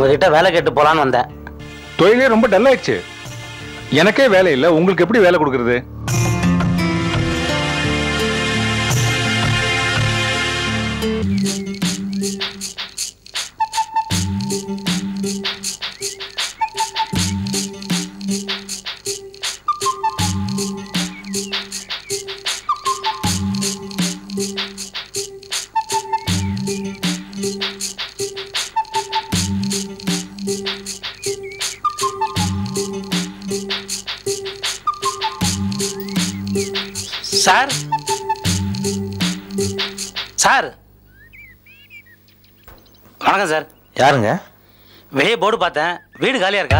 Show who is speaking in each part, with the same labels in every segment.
Speaker 1: உங்ககிட்ட வேலை கேட்டு போலான்னு வந்தேன்
Speaker 2: தொழிலே ரொம்ப டல் ஆயிடுச்சு எனக்கே வேலை இல்லை உங்களுக்கு எப்படி வேலை கொடுக்கறது
Speaker 1: சார் சார் வணக்கம் சார்
Speaker 3: யாருங்க
Speaker 1: வெளியே போர்டு பார்த்தேன் வீடு காலியா இருக்கா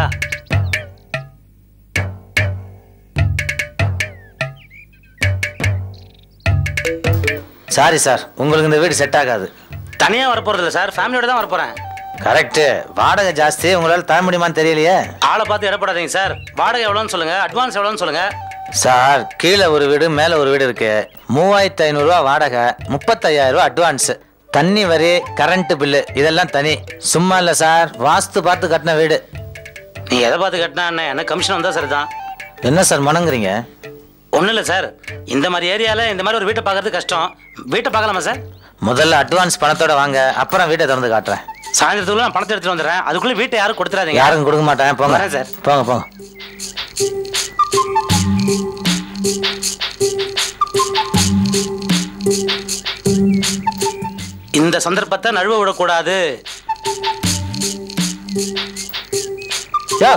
Speaker 3: சாரி சார் உங்களுக்கு இந்த வீடு செட் ஆகாது
Speaker 1: தனியாக வரப்போறது இல்லை சார் ஃபேமிலியோட தான் வரப்போறேன்
Speaker 3: கரெக்டு வாடகை ஜாஸ்தி உங்களால் தர முடியுமான்னு தெரியலையே
Speaker 1: ஆளை பார்த்து இடப்படாதீங்க சார் வாடகை எவ்வளோன்னு சொல்லுங்க அட்வான்ஸ் எவ்வளோன்னு சொல்லுங்க
Speaker 3: சார் கீழே ஒரு வீடு மேலே ஒரு வீடு இருக்கு மூவாயிரத்தி ஐநூறுரூவா வாடகை முப்பத்தையாயிரம் ரூபா அட்வான்ஸ் தண்ணி வரி கரண்ட் பில்லு இதெல்லாம் தனி சும்மா இல்லை சார் வாஸ்து பார்த்து கட்டின வீடு
Speaker 1: நீ எதை பார்த்து கட்டினா என்ன எனக்கு கமிஷன் வந்தால் சரி தான்
Speaker 3: என்ன சார் மணங்குறீங்க
Speaker 1: ஒன்றும் இல்லை சார் இந்த மாதிரி ஏரியாவில் இந்த மாதிரி ஒரு வீட்டை பார்க்கறது கஷ்டம் வீட்டை பார்க்கலாமா சார்
Speaker 3: முதல்ல அட்வான்ஸ் பணத்தோட வாங்க அப்புறம் வீட்டை திறந்து காட்டுறேன்
Speaker 1: சாயந்தரத்துக்குள்ள நான் பணத்தை எடுத்துட்டு வந்துடுறேன் அதுக்குள்ளே வீட்டை யாரும் கொடுத்துறாதீங்க
Speaker 3: யாருக்கும் கொடுக்க மாட்டேன் போங்க
Speaker 1: வரேன் சார்.
Speaker 3: போங்க போங்க
Speaker 1: இந்த சந்தர்ப்பத்தை நழுவ விடக்கூடாது
Speaker 3: யோ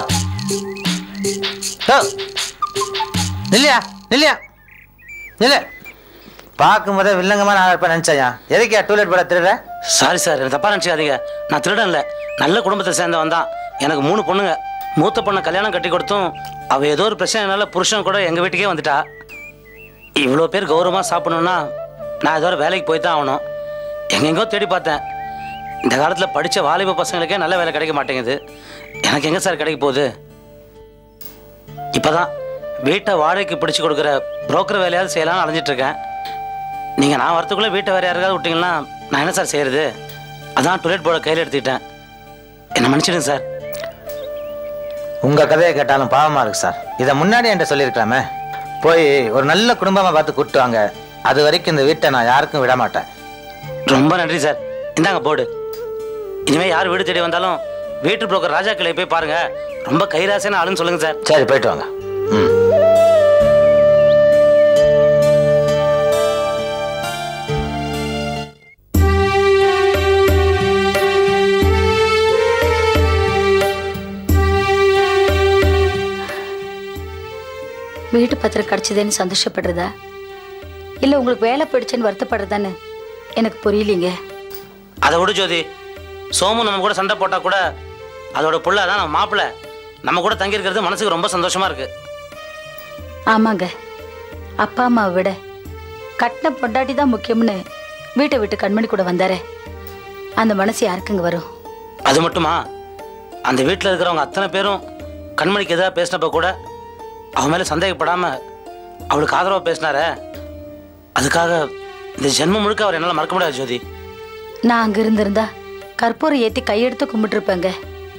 Speaker 3: யோ நில்லையா நில்லையா நில்லு பார்க்கும்போதே வில்லங்கமா நான் இருப்பேன் நினச்சையா எதுக்கே டூலெட் போட திருடுற
Speaker 1: சாரி சார் எனக்கு தப்பா நினச்சிக்காதீங்க நான் திருடன் இல்லை நல்ல குடும்பத்தை சேர்ந்தவன் தான் எனக்கு மூணு பொண்ணுங்க மூத்த பொண்ணை கல்யாணம் கட்டி கொடுத்தும் அவ ஏதோ ஒரு பிரச்சனைனால புருஷன் கூட எங்கள் வீட்டுக்கே வந்துட்டா இவ்வளோ பேர் கௌரவமாக சாப்பிடணும்னா நான் ஏதோ ஒரு வேலைக்கு போய் தான் ஆகணும் எங்கெங்கோ தேடி பார்த்தேன் இந்த காலத்தில் படித்த வாலிப பசங்களுக்கே நல்ல வேலை கிடைக்க மாட்டேங்குது எனக்கு எங்கே சார் கிடைக்க போகுது இப்போதான் வீட்டை வாடகைக்கு பிடிச்சு கொடுக்குற புரோக்கர் வேலையாவது செய்யலாம்னு அலைஞ்சிட்டு இருக்கேன் நீங்கள் நான் வரத்துக்குள்ளே வீட்டை வேறு யாருக்காவது விட்டீங்கன்னா நான் என்ன சார் செய்கிறது அதான் டுலெட் போர்டை கையில் எடுத்துக்கிட்டேன் என்ன மன்னிச்சிடுங்க சார்
Speaker 3: உங்க கதையை கேட்டாலும் பாவமா இருக்கு சார் இதை முன்னாடி என்கிட்ட சொல்லியிருக்கலாமே போய் ஒரு நல்ல குடும்பமா பார்த்து கூப்பிட்டு வாங்க அது வரைக்கும் இந்த வீட்டை நான் யாருக்கும் விட மாட்டேன்
Speaker 1: ரொம்ப நன்றி சார் இந்தாங்க போர்டு இனிமேல் யார் வீடு தேடி வந்தாலும் வீட்டு புரோக்கர் ராஜா கிளை போய் பாருங்க ரொம்ப கைராசியான ஆளுன்னு சொல்லுங்க சார்
Speaker 3: சரி போயிட்டு வாங்க ம்
Speaker 4: வீட்டு பத்திரம் கிடைச்சதேன்னு சந்தோஷப்படுறதா இல்லை உங்களுக்கு வேலை போயிடுச்சுன்னு வருத்தப்படுறதான்னு எனக்கு புரியலீங்க
Speaker 1: அதை விடு ஜோதி சோமு நம்ம கூட சண்டை போட்டால் கூட அதோட புள்ள அதான் நம்ம மாப்பிள்ளை நம்ம கூட தங்கியிருக்கிறது மனசுக்கு ரொம்ப சந்தோஷமா இருக்கு
Speaker 4: ஆமாங்க அப்பா அம்மாவை விட கட்டின பொண்டாட்டி தான் முக்கியம்னு வீட்டை விட்டு கண்மணி கூட வந்தாரே அந்த மனசு யாருக்குங்க வரும்
Speaker 1: அது மட்டுமா அந்த வீட்டில் இருக்கிறவங்க அத்தனை பேரும் கண்மணிக்கு எதாவது பேசினப்ப கூட அவன் மேலே சந்தேகப்படாம அவளுக்கு ஆதரவாக பேசினாரே அதுக்காக இந்த ஜென்மம் முழுக்க அவர் என்னால் மறக்க முடியாது ஜோதி
Speaker 4: நான் அங்க இருந்திருந்தா கற்பூரம் ஏத்தி கையெடுத்து கும்பிட்டுருப்பேங்க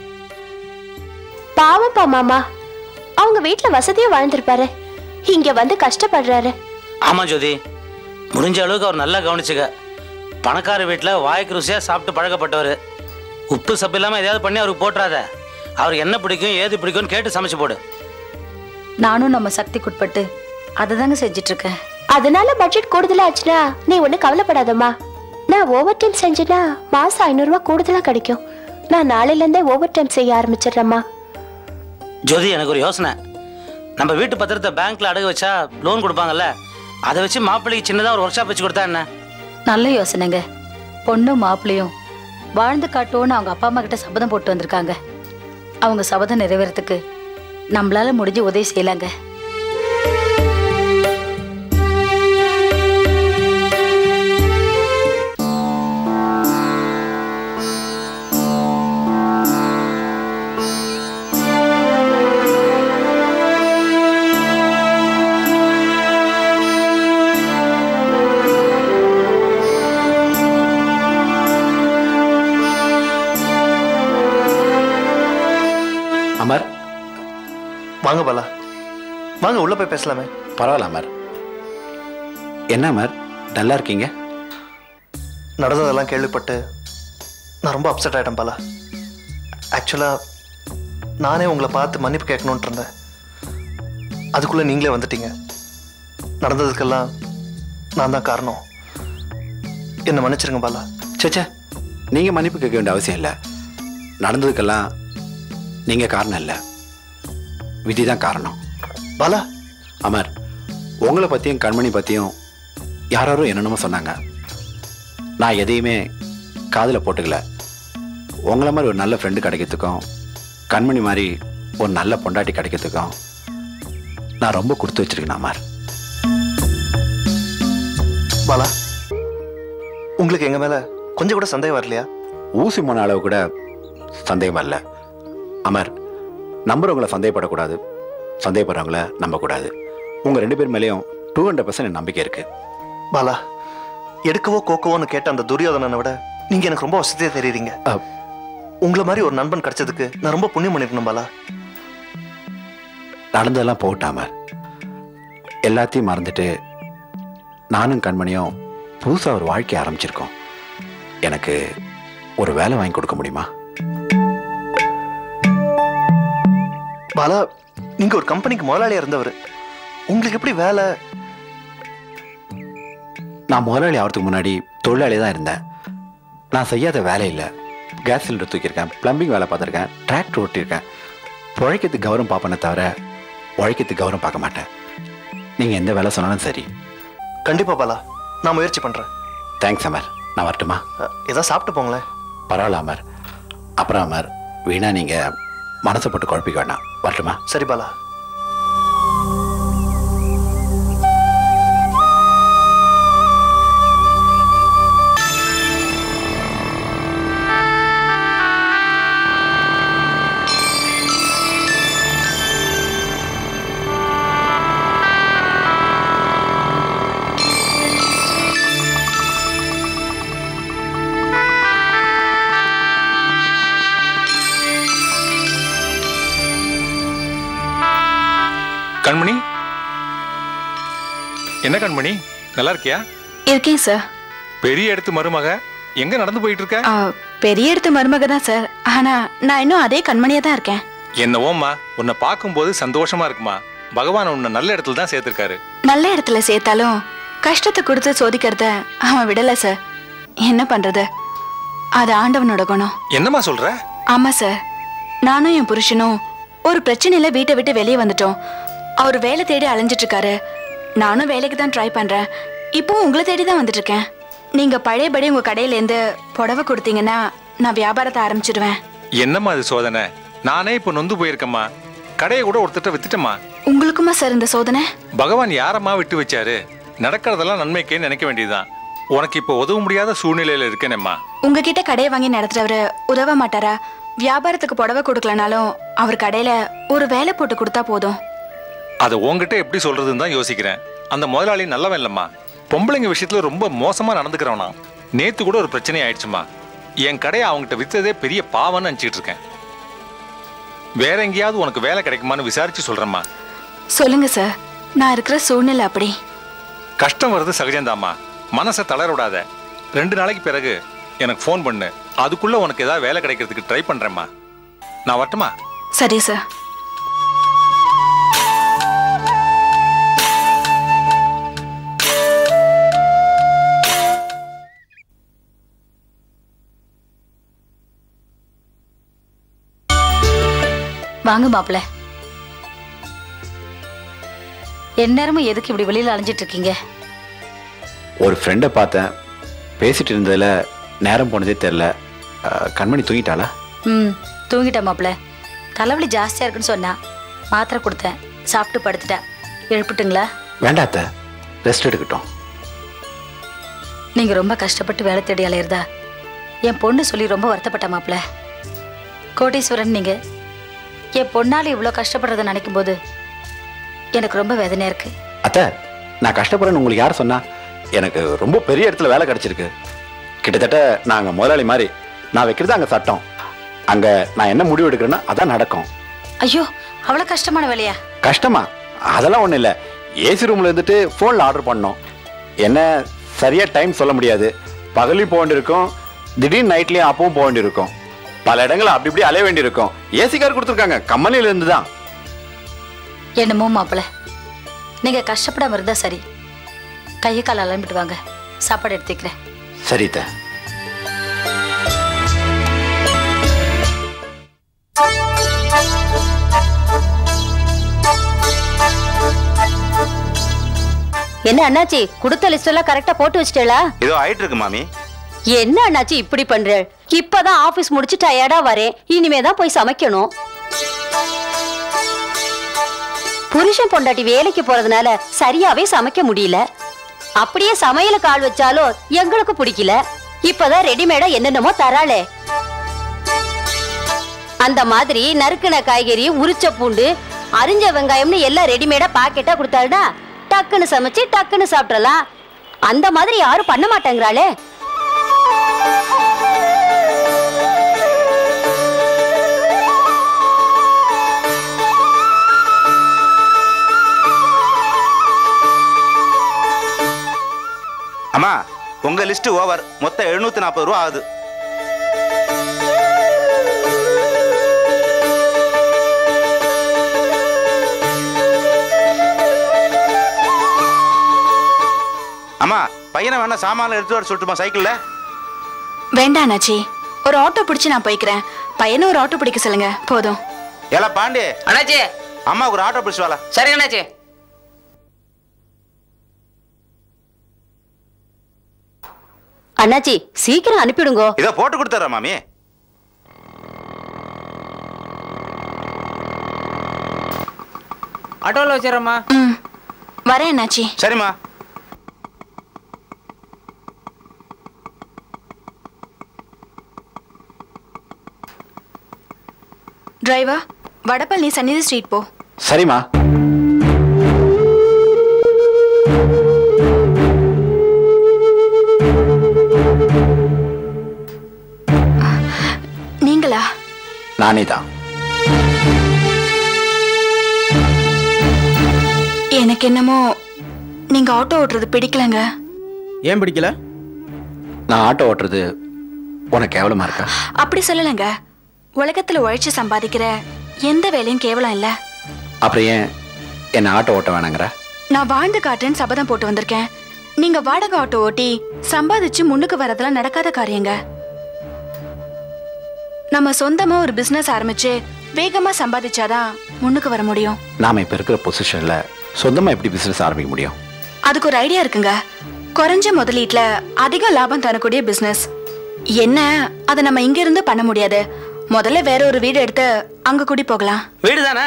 Speaker 5: பாவப்பா மாமா அவங்க வீட்ல வசதியா வாழ்ந்திருப்பாரு இங்க வந்து கஷ்டப்படுறாரு
Speaker 1: ஆமாம் ஜோதி முடிஞ்ச அளவுக்கு அவர் நல்லா கவனிச்சுக்க பணக்கார வீட்டில் வாய்க்கு ருசியாக சாப்பிட்டு பழக்கப்பட்டவர் உப்பு சப்பு இல்லாமல் எதையாவது பண்ணி அவருக்கு போட்டுறாத அவருக்கு என்ன பிடிக்கும் ஏது பிடிக்கும்னு கேட்டு சமைச்சு போடு
Speaker 4: நானும் நம்ம சக்திக்குட்பட்டு அதை தாங்க செஞ்சிட்டு இருக்கேன்
Speaker 5: அதனால பட்ஜெட் கூடுதலா ஆச்சுன்னா நீ ஒன்றும் கவலைப்படாதம்மா நான் ஓவர் டைம் செஞ்சேன்னா மாசம் ஐநூறுரூவா கூடுதலா கிடைக்கும் நான் நாளையில இருந்தே ஓவர் டைம் செய்ய ஆரம்பிச்சிடுறேம்மா
Speaker 1: ஜோதி எனக்கு ஒரு யோசனை நம்ம வீட்டு பத்திரத்தை பேங்க்ல அடகு வச்சா லோன் கொடுப்பாங்கல்ல அதை வச்சு மாப்பிள்ளைக்கு சின்னதாக ஒரு ஒர்க் ஷாப் வச்சு கொடுத்தா என்ன
Speaker 4: நல்ல யோசனைங்க பொண்ணும் மாப்பிள்ளையும் வாழ்ந்து காட்டுவோன்னு அவங்க அப்பா அம்மா கிட்ட சபதம் போட்டு வந்திருக்காங்க அவங்க சபதம் நிறைவேறத்துக்கு நம்மளால முடிஞ்சு உதவி செய்யலாங்க
Speaker 6: அமர்
Speaker 7: வாங்க பாலா வாங்க உள்ள போய் பேசலாமே
Speaker 6: பரவாயில்ல அமர் என்ன அமர் நல்லா இருக்கீங்க
Speaker 7: நடந்ததெல்லாம் கேள்விப்பட்டு நான் ரொம்ப அப்செட் ஆயிட்டேன் பாலா ஆக்சுவலாக நானே உங்களை பார்த்து மன்னிப்பு கேட்கணுன்ட்டு இருந்தேன் அதுக்குள்ளே நீங்களே வந்துட்டீங்க நடந்ததுக்கெல்லாம் நான் தான் காரணம் என்னை மன்னிச்சிருங்க பாலா
Speaker 6: சேச்சே நீங்கள் மன்னிப்பு கேட்க வேண்டிய அவசியம் இல்லை நடந்ததுக்கெல்லாம் நீங்கள் காரணம் இல்லை விதி தான் காரணம்
Speaker 7: பாலா
Speaker 6: அமர் உங்களை பற்றியும் கண்மணி பற்றியும் யாரோ என்னென்னமோ சொன்னாங்க நான் எதையுமே காதில் போட்டுக்கல உங்களை மாதிரி ஒரு நல்ல ஃப்ரெண்டு கிடைக்கிறதுக்கும் கண்மணி மாதிரி ஒரு நல்ல பொண்டாட்டி கிடைக்கிறதுக்கும் நான் ரொம்ப கொடுத்து வச்சிருக்கேன் அமர்
Speaker 7: பாலா உங்களுக்கு எங்கள் மேலே கொஞ்சம் கூட சந்தேகம் வரலையா
Speaker 6: ஊசி போன அளவு கூட சந்தேகம் வரல அமர் நம்புறவங்கள சந்தேகப்படக்கூடாது சந்தேகப்படுறவங்கள நம்பக்கூடாது உங்கள் ரெண்டு பேர் மேலேயும் டூ ஹண்ட்ரட் பர்சன்ட் நம்பிக்கை இருக்கு
Speaker 7: பாலா எடுக்கவோ கோக்கவோன்னு கேட்ட அந்த துரியோதனனை விட நீங்க எனக்கு ரொம்ப வசதியா தெரியுறீங்க
Speaker 6: அஹ்,
Speaker 7: உங்களை மாதிரி ஒரு நண்பன் கிடைச்சதுக்கு நான் ரொம்ப புண்ணியம் பண்ணிருக்கணும் பாலா
Speaker 6: நடந்ததெல்லாம் போகட்டும் அமர் எல்லாத்தையும் மறந்துட்டு நானும் கண்மணியும் புதுசாக ஒரு வாழ்க்கை ஆரம்பிச்சிருக்கோம் எனக்கு ஒரு வேலை வாங்கி கொடுக்க முடியுமா
Speaker 7: பாலா நீங்க ஒரு கம்பெனிக்கு முதலாளியா இருந்தவர் உங்களுக்கு எப்படி வேலை
Speaker 6: நான் முதலாளி ஆகிறதுக்கு முன்னாடி தொழிலாளி தான் இருந்தேன் நான் செய்யாத வேலை இல்லை கேஸ் சிலிண்டர் தூக்கியிருக்கேன் ப்ளம்பிங் வேலை பார்த்துருக்கேன் டிராக்டர் ஓட்டியிருக்கேன் உழைக்கிறதுக்கு கௌரவம் பார்ப்பேனே தவிர உழைக்கிறதுக்கு கௌரவம் பார்க்க மாட்டேன் நீங்கள் எந்த வேலை சொன்னாலும் சரி
Speaker 7: கண்டிப்பா பாலா நான் முயற்சி பண்றேன்
Speaker 6: தேங்க்ஸ் அமர் நான் வரட்டுமா
Speaker 7: அஹ், ஏதாவது சாப்பிட்டு போங்களேன்
Speaker 6: பரவாயில்ல அமர் அப்புறம் அமர் வீணா நீங்கள் மனசை போட்டு குழப்பிக்க வேண்டாம் வரட்டுமா
Speaker 7: சரி பாலா
Speaker 2: கண்மணி என்ன கண்மணி நல்லா இருக்கியா
Speaker 8: இருக்கேன் சார்
Speaker 2: பெரிய இடத்து மருமக எங்க நடந்து போயிட்டு இருக்க
Speaker 8: ஆ, பெரிய இடத்து மருமக தான் சார் ஆனா நான் இன்னும் அதே கண்மணியா தான் இருக்கேன்
Speaker 2: என்னவோம்மா உன்னை பார்க்கும்போது சந்தோஷமா இருக்குமா பகவான் உன்னை நல்ல இடத்துல தான் சேர்த்திருக்காரு
Speaker 8: நல்ல இடத்துல சேர்த்தாலும் கஷ்டத்தை கொடுத்து சோதிக்கிறத அவன் விடல சார் என்ன பண்றது அது ஆண்டவனோட குணம்
Speaker 2: என்னம்மா சொல்ற
Speaker 8: ஆமா சார் நானும் என் புருஷனும் ஒரு பிரச்சனையில வீட்டை விட்டு வெளியே வந்துட்டோம் அவர் வேலை தேடி அலைஞ்சிட்டு இருக்காரு நானும் வேலைக்கு தான் ட்ரை பண்றேன் இப்போ உங்களை தேடி தான் வந்துட்டு இருக்கேன் நீங்க பழையபடி உங்க கடையில இருந்து புடவை கொடுத்தீங்கன்னா நான் வியாபாரத்தை ஆரம்பிச்சிடுவேன்
Speaker 2: என்னம்மா இது சோதனை நானே இப்போ நொந்து போயிருக்கேம்மா கடையை கூட ஒருத்தட்ட வித்துட்டேம்மா
Speaker 8: உங்களுக்குமா சார் இந்த சோதனை
Speaker 2: பகவான் யாரம்மா விட்டு வச்சாரு நடக்கிறதெல்லாம் நன்மைக்கே நினைக்க வேண்டியதுதான் உனக்கு இப்போ உதவ முடியாத சூழ்நிலையில இருக்கேனேம்மா
Speaker 8: உங்ககிட்ட கடையை வாங்கி நடத்துறவரு உதவ மாட்டாரா வியாபாரத்துக்கு புடவை கொடுக்கலனாலும் அவர் கடையில ஒரு வேலை போட்டு கொடுத்தா போதும்
Speaker 2: அதை உன்கிட்ட எப்படி சொல்றதுன்னு தான் யோசிக்கிறேன் அந்த முதலாளி நல்லவன் இல்லம்மா பொம்பளைங்க விஷயத்துல ரொம்ப மோசமா நடந்துக்கிறவனா நேத்து கூட ஒரு பிரச்சனை ஆயிடுச்சுமா என் கடையை அவங்ககிட்ட வித்ததே பெரிய பாவம்னு நினைச்சிட்டு இருக்கேன் வேற எங்கேயாவது உனக்கு வேலை கிடைக்குமான்னு விசாரிச்சு சொல்றேம்மா
Speaker 8: சொல்லுங்க சார் நான் இருக்கிற சூழ்நிலை அப்படி
Speaker 2: கஷ்டம் வர்றது சகஜம்தாம்மா மனசை தளர விடாத ரெண்டு நாளைக்கு பிறகு எனக்கு ஃபோன் பண்ணு அதுக்குள்ள உனக்கு ஏதாவது வேலை கிடைக்கிறதுக்கு ட்ரை பண்றேம்மா நான் வரட்டுமா
Speaker 8: சரி சார்
Speaker 4: வாங்க மாப்பிள்ள எந்நேரமும் எதுக்கு இப்படி வெளியில அலைஞ்சிட்டு இருக்கீங்க
Speaker 6: ஒரு ஃப்ரெண்டை பார்த்தேன் பேசிட்டு இருந்ததில் நேரம் போனதே தெரில கண்மணி தூங்கிட்டாளா
Speaker 4: ம் தூங்கிட்டேன் மாப்பிள்ள தலைவலி ஜாஸ்தியா இருக்குன்னு சொன்னா மாத்திரை கொடுத்தேன் சாப்பிட்டு படுத்துட்டா எழுப்பிட்டுங்களா
Speaker 6: வேண்டாத்த ரெஸ்ட் எடுக்கட்டும்
Speaker 4: நீங்க ரொம்ப கஷ்டப்பட்டு வேலை தேடி அலையிறதா என் பொண்ணு சொல்லி ரொம்ப வருத்தப்பட்ட மாப்பிள்ள கோட்டீஸ்வரன் நீங்க என் பொண்ணால இவ்வளோ கஷ்டப்படுறத நினைக்கும் போது எனக்கு ரொம்ப வேதனையா இருக்கு
Speaker 6: அத்தை நான் கஷ்டப்படுறேன்னு உங்களுக்கு யார் சொன்னா எனக்கு ரொம்ப பெரிய இடத்துல வேலை கிடைச்சிருக்கு கிட்டத்தட்ட நாங்கள் முதலாளி மாதிரி நான் வைக்கிறது அங்கே சட்டம் அங்கே நான் என்ன முடிவு எடுக்கிறேன்னா அதான் நடக்கும்
Speaker 4: ஐயோ அவ்வளோ கஷ்டமான வேலையா
Speaker 6: கஷ்டமா அதெல்லாம் ஒன்றும் இல்லை ஏசி ரூமில் இருந்துட்டு ஃபோனில் ஆர்டர் பண்ணோம் என்ன சரியாக டைம் சொல்ல முடியாது பகலையும் போக வேண்டியிருக்கும் திடீர்னு நைட்லேயும் அப்பவும் போக வேண்டியிருக்கும் பல இடங்கள் அப்படி இப்படி அலைய வேண்டியிருக்கும் ஏசி கார் கொடுத்துருக்காங்க கம்பெனில இருந்து தான்
Speaker 4: என்னமோ மாப்பிள்ள நீங்க கஷ்டப்படாம இருந்தா சரி கையை கால அலம்பிட்டு வாங்க சாப்பாடு எடுத்துக்கிறேன்
Speaker 6: சரித்த
Speaker 9: என்ன அண்ணாச்சி கொடுத்த லிஸ்ட் எல்லாம் கரெக்டா போட்டு வச்சிட்டேளா
Speaker 10: ஏதோ ஆயிட்டு இருக்கு மாமி
Speaker 9: என்ன அண்ணாச்சி இப்படி பண்ற இப்பதான் ஆபீஸ் முடிச்சு டயர்டா வரேன் இனிமே தான் போய் சமைக்கணும் புருஷன் பொண்டாட்டி வேலைக்கு போறதுனால சரியாவே சமைக்க முடியல அப்படியே சமையல கால் வச்சாலும் எங்களுக்கு பிடிக்கல இப்பதான் ரெடிமேடா என்னென்னமோ தராளே அந்த மாதிரி நறுக்கின காய்கறி உரிச்ச பூண்டு அரிஞ்ச வெங்காயம்னு எல்லாம் ரெடிமேடா பாக்கெட்டா கொடுத்தாருடா டக்குன்னு சமைச்சு டக்குன்னு சாப்பிடலாம் அந்த மாதிரி யாரும் பண்ண மாட்டேங்கிறாளே
Speaker 10: அம்மா உங்க லிஸ்ட் ஓவர் மொத்தம் எழுநூத்தி நாற்பது ரூபா ஆகுது அம்மா பையனை வேணா சாமான எடுத்து வர சொல்லட்டுமா சைக்கிள்ல
Speaker 8: வேண்டாம் அண்ணாச்சி ஒரு ஆட்டோ பிடிச்சு நான் போய்க்கிறேன் பையனை ஒரு ஆட்டோ பிடிக்க சொல்லுங்க போதும்
Speaker 10: ஏலா பாண்டி
Speaker 3: அண்ணாச்சி
Speaker 10: அம்மாவுக்கு ஒரு ஆட்டோ பிடிச்சு வாழ
Speaker 3: சரி அண்ணாச்சி
Speaker 9: அண்ணாச்சி சீக்கிரம் அனுப்பிடுங்கோ
Speaker 10: இதோ போட்டு கொடுத்துட்றேன் மாமி
Speaker 3: ஆட்டோவில் வச்சிடறேம்மா
Speaker 8: ம் வரேன் அண்ணாச்சி
Speaker 10: சரிம்மா
Speaker 8: டிரைவர் வடபழனி சந்நிதி ஸ்ட்ரீட் போ
Speaker 6: சரிம்மா
Speaker 8: நீங்களா
Speaker 6: நானே தான்
Speaker 8: எனக்கு என்னமோ நீங்க ஆட்டோ ஓட்டுறது பிடிக்கலங்க
Speaker 11: ஏன் பிடிக்கல
Speaker 6: நான் ஆட்டோ ஓட்டுறது உனக்கு கேவலமா இருக்கா
Speaker 8: அப்படி சொல்லலைங்க உலகத்துல உழைச்சு சம்பாதிக்கிற எந்த வேலையும் கேவலம் இல்ல
Speaker 6: அப்புறம் ஏன் என்ன ஆட்டோ ஓட்ட வேணாங்கிற
Speaker 8: நான் வாழ்ந்து காட்டுறேன்னு சபதம் போட்டு வந்திருக்கேன் நீங்க வாடகை ஆட்டோ ஓட்டி சம்பாதிச்சு முன்னுக்கு வரதெல்லாம் நடக்காத காரியங்க நம்ம சொந்தமா ஒரு பிசினஸ் ஆரம்பிச்சு வேகமா சம்பாதிச்சாதான் முன்னுக்கு வர முடியும்
Speaker 6: நாம இப்ப இருக்கிற பொசிஷன்ல சொந்தமா எப்படி பிசினஸ் ஆரம்பிக்க முடியும்
Speaker 8: அதுக்கு ஒரு ஐடியா இருக்குங்க குறைஞ்ச முதலீட்டுல அதிக லாபம் தரக்கூடிய பிசினஸ் என்ன அதை நம்ம இங்க இருந்து பண்ண முடியாது முதல்ல வேற ஒரு வீடு எடுத்து அங்க குடி போகலாம்
Speaker 1: வீடு தானே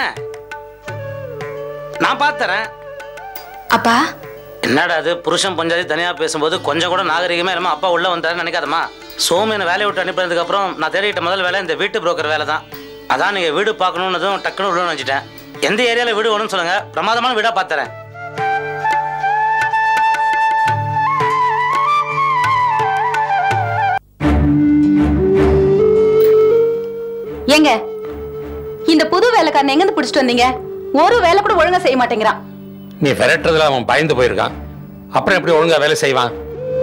Speaker 1: நான் பார்த்துறேன்
Speaker 8: அப்பா
Speaker 1: என்னடா அது புருஷன் பஞ்சாதி தனியாக பேசும்போது கொஞ்சம் கூட நாகரிகமே இல்லாமல் அப்பா உள்ளே வந்தாருன்னு நினைக்காதம்மா சோமு என்னை வேலையை விட்டு அனுப்பினதுக்கு அப்புறம் நான் தேடிட்ட முதல் வேலை இந்த வீட்டு புரோக்கர் வேலை தான் அதான் நீங்கள் வீடு பார்க்கணுன்னதும் டக்குன்னு உள்ள நினச்சிட்டேன் எந்த ஏரியாவில் வீடு வேணும்னு சொல்லுங்கள் பிரமாதமான வீடாக பார்த்துறேன்
Speaker 9: ஏங்க இந்த புது வேலைக்காரன் எங்க இருந்து பிடிச்சிட்டு வந்தீங்க ஒரு வேலை கூட ஒழுங்கா செய்ய மாட்டேங்கிறான்
Speaker 12: நீ விரட்டுறதுல அவன் பயந்து போயிருக்கான் அப்புறம் எப்படி ஒழுங்கா வேலை செய்வான்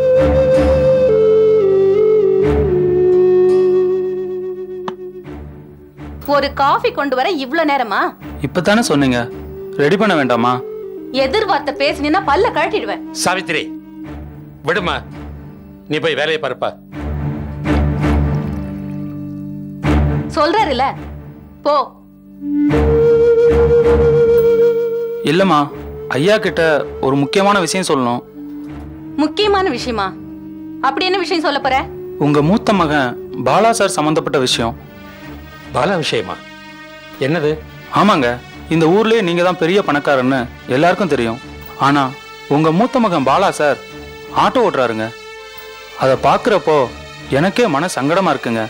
Speaker 9: ஒரு காஃபி கொண்டு வர இவ்ளோ நேரமா
Speaker 11: இப்பதானே சொன்னீங்க ரெடி பண்ண வேண்டாமா
Speaker 9: எதிர்வார்த்தை பேசினா பல்ல கழட்டிடுவேன்
Speaker 12: சாவித்திரி விடுமா நீ போய் வேலையை பாருப்பா
Speaker 9: சொல்றாருல போ
Speaker 11: இல்லம்மா ஐயா கிட்ட ஒரு முக்கியமான விஷயம் சொல்லணும்
Speaker 9: முக்கியமான விஷயமா அப்படி என்ன விஷயம் சொல்ல போற
Speaker 11: உங்க மூத்த மகன் பாலா சார் சம்பந்தப்பட்ட விஷயம்
Speaker 12: பாலா விஷயமா என்னது
Speaker 11: ஆமாங்க இந்த ஊர்லயே நீங்க தான் பெரிய பணக்காரன்னு எல்லாருக்கும் தெரியும் ஆனா உங்க மூத்த மகன் பாலா சார் ஆட்டோ ஓட்டுறாருங்க அதை பார்க்குறப்போ எனக்கே மன சங்கடமா இருக்குங்க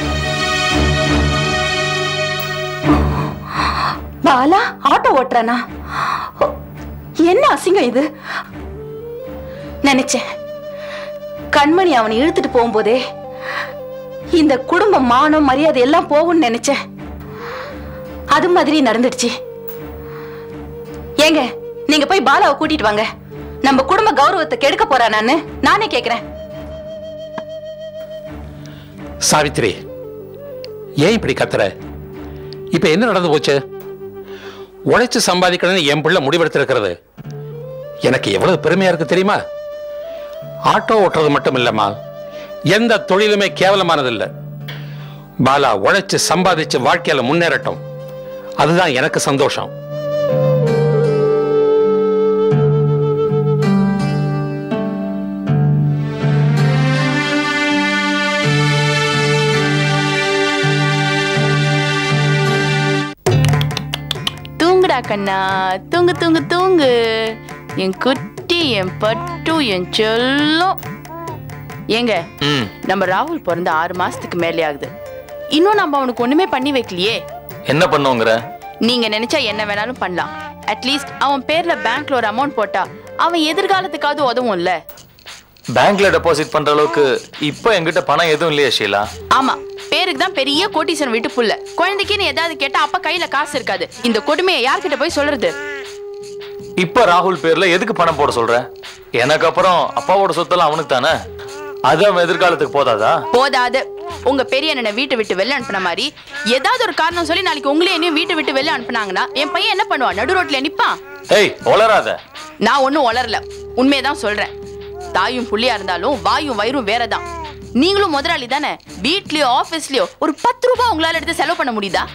Speaker 9: பாலா ஆட்டோ ஓட்டுறானா ஓ, என்ன அசிங்கம் இது நினைச்சேன் கண்மணி அவனை இழுத்துட்டு போகும்போதே இந்த குடும்ப மானம் மரியாதை எல்லாம் போகும்னு நினைச்சேன்
Speaker 8: அது மாதிரி நடந்துடுச்சு ஏங்க நீங்க போய் பாலாவை கூட்டிட்டு வாங்க நம்ம குடும்ப கௌரவத்தை கெடுக்க போறா நானு நானே கேக்குறேன்
Speaker 12: சாவித்திரி ஏன் இப்படி கத்துற இப்ப என்ன நடந்து போச்சு உழைச்சு சம்பாதிக்கணும்னு என் பிள்ளை முடிவெடுத்திருக்கிறது எனக்கு எவ்வளவு பெருமையா இருக்கு தெரியுமா ஆட்டோ ஓட்டுறது மட்டும் இல்லம்மா எந்த தொழிலுமே கேவலமானது இல்ல பாலா உழைச்சு சம்பாதிச்சு வாழ்க்கையில முன்னேறட்டும் அதுதான் எனக்கு சந்தோஷம்
Speaker 8: தூங்குடா கண்ணா தூங்கு தூங்கு தூங்கு என் குட்டி என் பட்டு என் செல்லம் ஏங்க
Speaker 3: ம்
Speaker 8: நம்ம ராகுல் பிறந்த ஆறு மாசத்துக்கு மேலே ஆகுது இன்னும் நம்ம அவனுக்கு ஒண்ணுமே பண்ணி வைக்கலையே
Speaker 3: என்ன பண்ணுவோங்கிற
Speaker 8: நீங்க நினைச்சா என்ன வேணாலும் பண்ணலாம் அட்லீஸ்ட் அவன் பேர்ல பேங்க்ல ஒரு அமௌண்ட் போட்டா அவன் எதிர்காலத்துக்காவது உதவும்ல
Speaker 3: பேங்க்ல டெபாசிட் பண்ற அளவுக்கு இப்போ என்கிட்ட பணம் எதுவும் இல்லையா ஷீலா
Speaker 8: ஆமா பேருக்கு தான் பெரிய கோட்டீஸ்வரன் வீட்டு புள்ள குழந்தைக்குன்னு ஏதாவது கேட்டா அப்பா கையில காசு இருக்காது இந்த கொடுமையை யார்கிட்ட போய் சொல்றது
Speaker 3: இப்போ ராகுல் பேர்ல எதுக்கு பணம் போட சொல்ற எனக்கு அப்புறம் அப்பாவோட சொத்தெல்லாம் அவனுக்கு தானே அது அவன் எதிர்காலத்துக்கு போதாதா
Speaker 8: போதாது உங்க பெரிய அண்ணனை வீட்டை விட்டு வெளில அனுப்புன மாதிரி ஏதாவது ஒரு காரணம் சொல்லி நாளைக்கு உங்களே என்னையும் வீட்டை விட்டு வெளில அனுப்புனாங்கன்னா என் பையன் என்ன பண்ணுவான் நடு ரோட்ல நிப்பான்
Speaker 3: ஏய் ஒளராத
Speaker 8: நான் ஒன்னும் வளரல உண்மையதான் சொல்றேன் தாயும் புள்ளியா இருந்தாலும் வாயும் வயிறும் வேறதான் நீங்களும் முதலாளி தானே வீட்லயோ ஆபீஸ்லயோ ஒரு பத்து ரூபாய் உங்களால எடுத்து செலவு பண்ண முடியுதா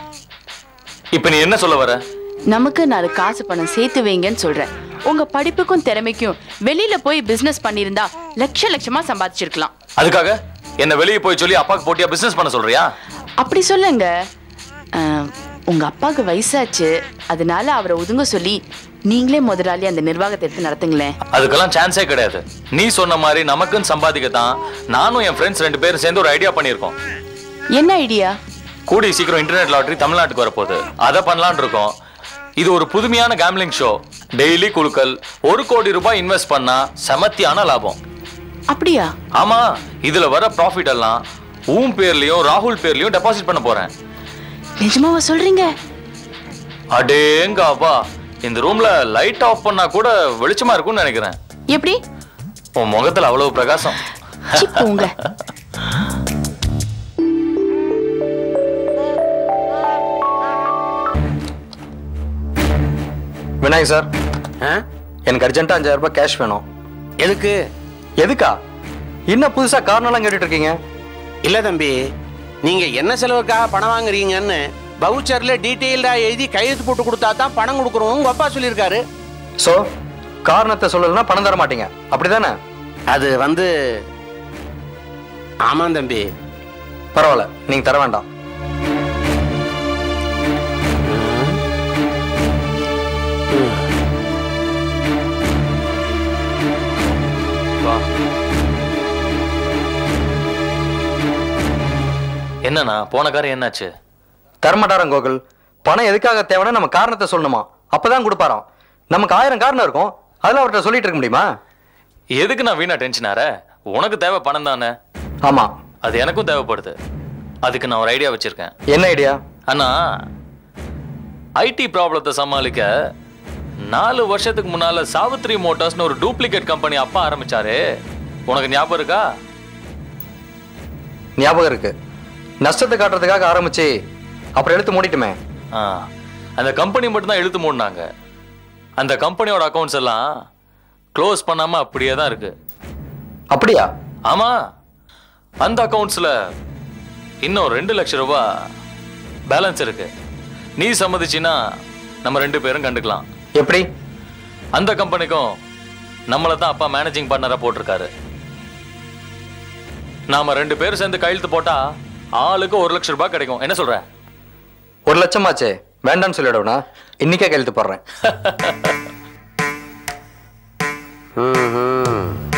Speaker 3: இப்போ நீ என்ன சொல்ல வர
Speaker 8: நமக்கு நாலு காசு பணம் சேர்த்து வைங்கன்னு சொல்றேன் உங்க படிப்புக்கும் திறமைக்கும் வெளியில போய் பிசினஸ் பண்ணியிருந்தா லட்ச லட்சமா சம்பாதிச்சிருக்கலாம்
Speaker 3: அதுக்காக என்ன வெளியே போய் சொல்லி அப்பாக்கு போட்டியா பிசினஸ் பண்ண சொல்றியா
Speaker 8: அப்படி சொல்லுங்க அஹ், உங்க அப்பாவுக்கு வயசாச்சு அதனால அவரை ஒதுங்க சொல்லி நீங்களே முதலாளி அந்த நிர்வாகத்தை எடுத்து நடத்துங்களேன்
Speaker 3: அதுக்கெல்லாம் சான்ஸே கிடையாது நீ சொன்ன மாதிரி நமக்குன்னு சம்பாதிக்கத்தான் நானும் என் ஃப்ரெண்ட்ஸ் ரெண்டு பேரும் சேர்ந்து ஒரு ஐடியா பண்ணியிருக்கோம்
Speaker 8: என்ன ஐடியா
Speaker 3: கூடி சீக்கிரம் இன்டர்நெட் லாட்டரி தமிழ்நாட்டுக்கு வரப்போகுது அதை பண்ணலாம்னு இருக்கோம் இது ஒரு புதுமையான கேம்லிங் ஷோ டெய்லி குழுக்கள் ஒரு கோடி ரூபாய் இன்வெஸ்ட் பண்ணா செமத்தியான லாபம்
Speaker 8: அப்படியா
Speaker 3: ஆமா இதுல வர ப்ராஃபிட் எல்லாம் உன் பேர்லயும் ராகுல் பேர்லயும் டெபாசிட் பண்ண போறேன்
Speaker 8: நிஜமாவா சொல்றீங்க
Speaker 3: அடேங்க அப்பா இந்த ரூம்ல லைட் ஆஃப் பண்ணா கூட வெளிச்சமா இருக்கும்னு நினைக்கிறேன்
Speaker 8: எப்படி
Speaker 3: உன் முகத்துல அவ்வளவு பிரகாசம்
Speaker 8: சி, போங்க
Speaker 7: விநாயக் சார் எனக்கு அர்ஜென்ட்டாக அஞ்சாயிரம் ரூபாய் கேஷ் வேணும்
Speaker 10: எதுக்கு
Speaker 7: எதுக்கா இன்னும் புதுசாக காரணம்லாம் கேட்டுட்டு இருக்கீங்க
Speaker 10: இல்ல தம்பி நீங்க என்ன செலவுக்காக பணம் வாங்குறீங்கன்னு பவுச்சர்ல டீட்டெயில்டா எழுதி கையெழுத்து போட்டு கொடுத்தா தான் பணம் கொடுக்குறோம் உங்க அப்பா சொல்லியிருக்காரு
Speaker 7: ஸோ காரணத்தை சொல்லலைன்னா பணம் தர மாட்டீங்க அப்படிதானே
Speaker 10: அது வந்து ஆமாம் தம்பி
Speaker 7: பரவாயில்ல நீங்கள் தர வேண்டாம்
Speaker 3: என்னண்ணா போன காரம் என்னாச்சு
Speaker 7: தரமாட்டாராம் கோகுல் பணம் எதுக்காக தேவைன்னா நம்ம காரணத்தை சொல்லணுமா அப்பதான் கொடுப்பாராம் நமக்கு ஆயிரம் காரணம் இருக்கும் அதில் அவர்கிட்ட சொல்லிட்டு இருக்க முடியுமா
Speaker 3: எதுக்கு நான் வீணா டென்ஷன் ஆற உனக்கு தேவை பணம் தானே
Speaker 7: ஆமா
Speaker 3: அது எனக்கும் தேவைப்படுது அதுக்கு நான் ஒரு ஐடியா வச்சிருக்கேன்
Speaker 7: என்ன ஐடியா
Speaker 3: அண்ணா ஐடி ப்ராப்ளத்தை சமாளிக்க நாலு வருஷத்துக்கு முன்னால சாவித்ரி மோட்டார்ஸ்னு ஒரு டூப்ளிகேட் கம்பெனி அப்பா ஆரம்பிச்சாரு உனக்கு ஞாபகம் இருக்கா
Speaker 7: ஞாபகம் இருக்கு நஷ்டத்தை காட்டுறதுக்காக ஆரம்பிச்சு அப்புறம் எடுத்து மூடிட்டுமே
Speaker 3: ஆ, அந்த கம்பெனி மட்டும்தான் இழுத்து மூடினாங்க அந்த கம்பெனியோட அக்கவுண்ட்ஸ் எல்லாம் க்ளோஸ் பண்ணாம அப்படியே தான் இருக்கு
Speaker 7: அப்படியா
Speaker 3: ஆமா அந்த அக்கவுண்ட்ஸ்ல இன்னும் ரெண்டு லட்சம் ரூபாய் பேலன்ஸ் இருக்கு நீ சம்மதிச்சின்னா நம்ம ரெண்டு பேரும் கண்டுக்கலாம்
Speaker 7: எப்படி
Speaker 3: அந்த கம்பெனிக்கும் நம்மளை தான் அப்பா மேனேஜிங் பார்ட்னரா போட்டிருக்காரு நாம ரெண்டு பேரும் சேர்ந்து கையெழுத்து போட்டா ஆளுக்கு ஒரு லட்சம் ரூபாய் கிடைக்கும் என்ன சொல்ற
Speaker 7: ஒரு லட்சமாச்சே வேண்டாம்னு சொல்லிடுவேனா இன்னைக்கே கையெழுத்து போடுறேன்
Speaker 10: ம்ஹும்.